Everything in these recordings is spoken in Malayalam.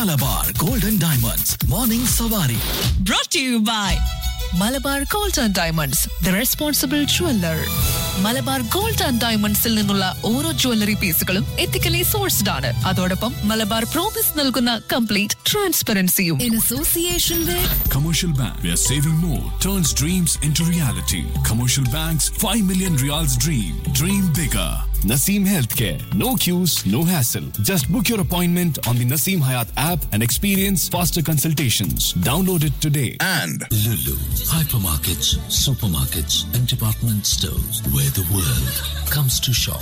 Malabar golden diamonds morning Savari brought to you by Malabar gold and diamonds the responsible jeweller Malabar gold and ഡയമണ്ട്സിൽ നിന്നുള്ള ഓരോ ജ്വല്ലറി പീസുകളും എത്തിക്കലി സോഴ്സ്ഡ് ആണ് അതോടൊപ്പം മലബാർ പ്രോമിസ് നൽകുന്ന കംപ്ലീറ്റ് ട്രാൻസ്പെറൻസിയും in association Commercial Bank, where saving more turns dreams into reality. Commercial Bank's 5 million reals dream. Dream bigger. Naseem Healthcare. No queues, no hassle. Just book your appointment on the Naseem Hayat app and experience faster consultations. Download it today. and Lulu, hypermarkets, supermarkets, and department stores where the world comes to shop.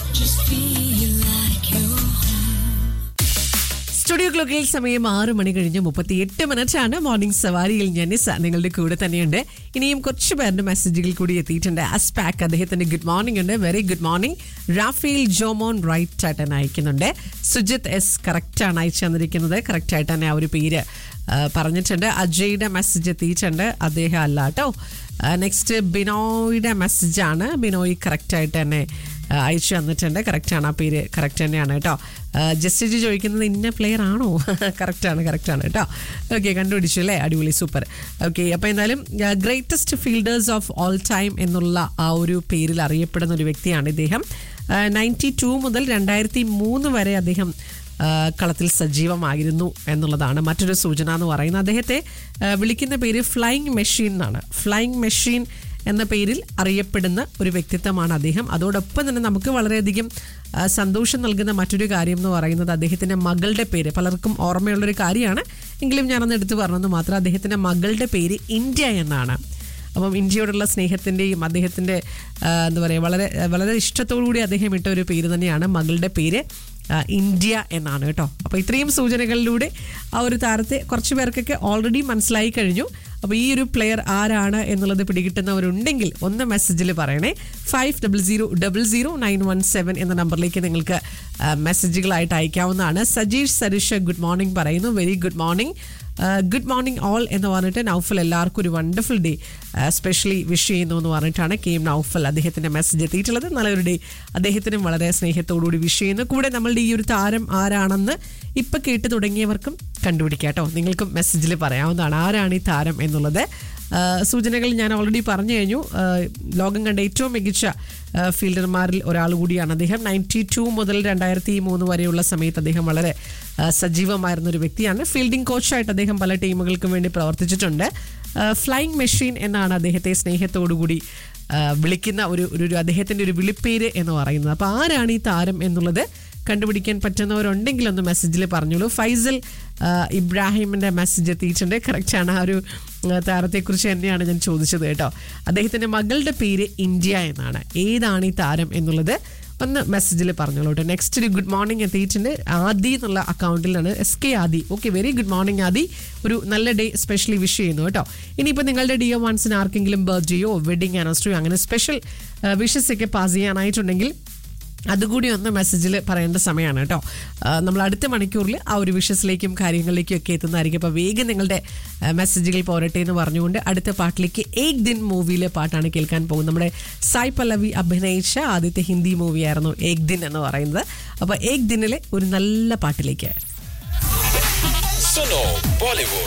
Studio ക്ലോക്കിൽ സമയം ആറ് മണി കഴിഞ്ഞ് മുപ്പത്തി എട്ട് മിനിറ്റ് ആണ് മോർണിംഗ് സവാരിയിൽ ഞാൻ നിസ നിങ്ങളുടെ കൂടെ തന്നെയുണ്ട് ഇനിയും കുറച്ച് പേരുടെ മെസ്സേജുകൾ കൂടി എത്തിയിട്ടുണ്ട് അസ്പാക്ക് അദ്ദേഹത്തിന്റെ ഗുഡ് മോർണിംഗ് ഉണ്ട് very good morning Raphael Jomon right ആയിട്ട് തന്നെ അയക്കുന്നുണ്ട് സുജിത് എസ് കറക്റ്റ് ആണ് അയച്ചു തന്നിരിക്കുന്നത് കറക്റ്റ് ആയിട്ട് തന്നെ ആ ഒരു പേര് ആ, പറഞ്ഞിട്ടുണ്ട് അജയുടെ മെസ്സേജ് എത്തിയിട്ടുണ്ട് അദ്ദേഹം അല്ല കേട്ടോ നെക്സ്റ്റ് ബിനോയുടെ മെസ്സേജാണ് ബിനോയ് കറക്റ്റ് ആയിട്ട് തന്നെ ആ, അയച്ചു തന്നിട്ടുണ്ട് കറക്റ്റാണ് ആ പേര് കറക്റ്റ് തന്നെയാണ് കേട്ടോ ജസ്റ്റിജ് ചോദിക്കുന്നത് ഇന്ന പ്ലെയർ ആണോ കറക്റ്റാണ് കറക്റ്റാണ് കേട്ടോ ഓക്കെ കണ്ടുപിടിച്ചു അല്ലേ അടിപൊളി സൂപ്പർ ഓക്കെ അപ്പോൾ എന്തായാലും greatest fielders of all time എന്നുള്ള ആ ഒരു പേരിൽ അറിയപ്പെടുന്ന ഒരു വ്യക്തിയാണ് ഇദ്ദേഹം നയൻറ്റി ടു മുതൽ രണ്ടായിരത്തി മൂന്ന് വരെ അദ്ദേഹം ആ, കളത്തിൽ സജീവമായിരുന്നു എന്നുള്ളതാണ് മറ്റൊരു സൂചന എന്ന് പറയുന്നത് അദ്ദേഹത്തെ ആ, വിളിക്കുന്ന പേര് ഫ്ലൈയിങ് മെഷീൻ എന്നാണ് ഫ്ലൈയിങ് മെഷീൻ എന്ന പേരിൽ അറിയപ്പെടുന്ന ഒരു വ്യക്തിത്വമാണ് അദ്ദേഹം അതോടൊപ്പം തന്നെ നമുക്ക് വളരെയധികം ആ, സന്തോഷം നൽകുന്ന മറ്റൊരു കാര്യം എന്ന് പറയുന്നത് അദ്ദേഹത്തിൻ്റെ മകളുടെ പേര് പലർക്കും ഓർമ്മയുള്ളൊരു കാര്യമാണ് എങ്കിലും ഞാനൊന്ന് എടുത്തു പറഞ്ഞെന്ന് മാത്രം അദ്ദേഹത്തിൻ്റെ മകളുടെ പേര് ഇന്ത്യ എന്നാണ് അപ്പം ഇന്ത്യയോടുള്ള സ്നേഹത്തിൻ്റെയും അദ്ദേഹത്തിൻ്റെ ആ, എന്താ പറയുക വളരെ വളരെ ഇഷ്ടത്തോടു കൂടി അദ്ദേഹം ഇട്ട ഒരു പേര് തന്നെയാണ് മകളുടെ പേര് ആ, ഇന്ത്യ എന്നാണ് കേട്ടോ അപ്പോൾ ഇത്രയും സൂചനകളിലൂടെ ആ ഒരു താരത്തെ കുറച്ച് പേർക്കൊക്കെ ഓൾറെഡി മനസ്സിലായി കഴിഞ്ഞു അപ്പോൾ ഈ ഒരു പ്ലെയർ ആരാണ് എന്നുള്ളത് പിടികിട്ടുന്നവരുണ്ടെങ്കിൽ ഒന്ന് മെസ്സേജിൽ പറയണേ five double zero double zero nine one seven എന്ന നമ്പറിലേക്ക് നിങ്ങൾക്ക് ആ, മെസ്സേജുകളായിട്ട് അയക്കാവുന്നതാണ് സജീഷ് സരിഷ ഗുഡ് മോർണിംഗ് പറയുന്നു very good morning good morning all എന്ന് പറഞ്ഞിട്ട് നൗഫൽ എല്ലാവർക്കും ഒരു വണ്ടർഫുൾ ഡേ സ്പെഷ്യലി വിഷ് ചെയ്യുന്നു എന്ന് പറഞ്ഞിട്ടാണ് കെ എം നൗഫൽ അദ്ദേഹത്തിന്റെ മെസ്സേജ് എത്തിയിട്ടുള്ളത് നല്ലൊരു ഡേ അദ്ദേഹത്തിനും വളരെ സ്നേഹത്തോടുകൂടി വിഷ് ചെയ്യുന്നു കൂടെ നമ്മളുടെ ഈ ഒരു താരം ആരാണെന്ന് ഇപ്പൊ കേട്ട് തുടങ്ങിയവർക്കും കണ്ടുപിടിക്കാം കേട്ടോ നിങ്ങൾക്കും മെസ്സേജിൽ പറയാവുന്നതാണ് ആരാണ് ഈ താരം എന്നുള്ളത് ആ, സൂചനകൾ ഞാൻ ഓൾറെഡി പറഞ്ഞു കഴിഞ്ഞു ആ, ലോകം കണ്ട ഏറ്റവും മികച്ച ആ, ഫീൽഡർമാരിൽ ഒരാൾ കൂടിയാണ് അദ്ദേഹം നയൻറ്റി ടു മുതൽ രണ്ടായിരത്തി മൂന്ന് വരെയുള്ള സമയത്ത് അദ്ദേഹം വളരെ ആ, സജീവമായിരുന്ന ഒരു വ്യക്തിയാണ് ഫീൽഡിംഗ് കോച്ചായിട്ട് അദ്ദേഹം പല ടീമുകൾക്കും വേണ്ടി പ്രവർത്തിച്ചിട്ടുണ്ട് ഫ്ലൈയിങ് മെഷീൻ എന്നാണ് അദ്ദേഹത്തെ സ്നേഹത്തോടുകൂടി ആ, വിളിക്കുന്ന ഒരു ഒരു ഒരു അദ്ദേഹത്തിൻ്റെ ഒരു വിളിപ്പേര് എന്ന് പറയുന്നത് അപ്പോൾ ആരാണ് ഈ താരം എന്നുള്ളത് കണ്ടുപിടിക്കാൻ പറ്റുന്നവരുണ്ടെങ്കിൽ ഒന്ന് മെസ്സേജിൽ പറഞ്ഞോളൂ ഫൈസൽ ആ, ഇബ്രാഹിമിൻ്റെ മെസ്സേജ് എത്തിയിട്ടുണ്ട് കറക്റ്റാണ് ആ ഒരു ആ, താരത്തെക്കുറിച്ച് തന്നെയാണ് ഞാൻ ചോദിച്ചത് കേട്ടോ അദ്ദേഹത്തിൻ്റെ മകളുടെ പേര് ഇന്ത്യ എന്നാണ് ഏതാണ് ഈ താരം എന്നുള്ളത് ഒന്ന് മെസ്സേജിൽ പറഞ്ഞോളൂ കേട്ടോ നെക്സ്റ്റ് ഒരു ഗുഡ് മോർണിംഗ് എത്തിയിട്ടുണ്ട് ആദി എന്നുള്ള അക്കൗണ്ടിലാണ് S K Aadi okay very good morning Aadi ഒരു നല്ല ഡേ സ്പെഷ്യലി വിഷ് ചെയ്യുന്നു കേട്ടോ ഇനിയിപ്പോൾ നിങ്ങളുടെ ഡിയോ വൺസിന് ആർക്കെങ്കിലും ബർത്ത്ഡേയോ വെഡിങ് ആനിവേഴ്സറിയോ അങ്ങനെ സ്പെഷ്യൽ വിഷസ് ഒക്കെ പാസ് ചെയ്യാനായിട്ടുണ്ടെങ്കിൽ അതുകൂടി ഒന്ന് മെസ്സേജിൽ പറയേണ്ട സമയമാണ് കേട്ടോ ആ, നമ്മൾ അടുത്ത മണിക്കൂറിൽ ആ ഒരു വിഷസിലേക്കും കാര്യങ്ങളിലേക്കും ഒക്കെ എത്തുന്നതായിരിക്കും അപ്പോൾ വേഗം നിങ്ങളുടെ ആ, മെസ്സേജുകൾ പോരട്ടെ എന്ന് പറഞ്ഞുകൊണ്ട് അടുത്ത പാട്ടിലേക്ക് ഏക് ദിൻ മൂവിയിലെ പാട്ടാണ് കേൾക്കാൻ പോകുന്നത് നമ്മുടെ സായ് പല്ലവി അഭിനയിച്ച ആദ്യത്തെ ഹിന്ദി മൂവിയായിരുന്നു ഏക് ദിൻ എന്ന് പറയുന്നത് അപ്പോൾ ഏക് ദിനിലെ ഒരു നല്ല പാട്ടിലേക്ക് Suno Bollywood.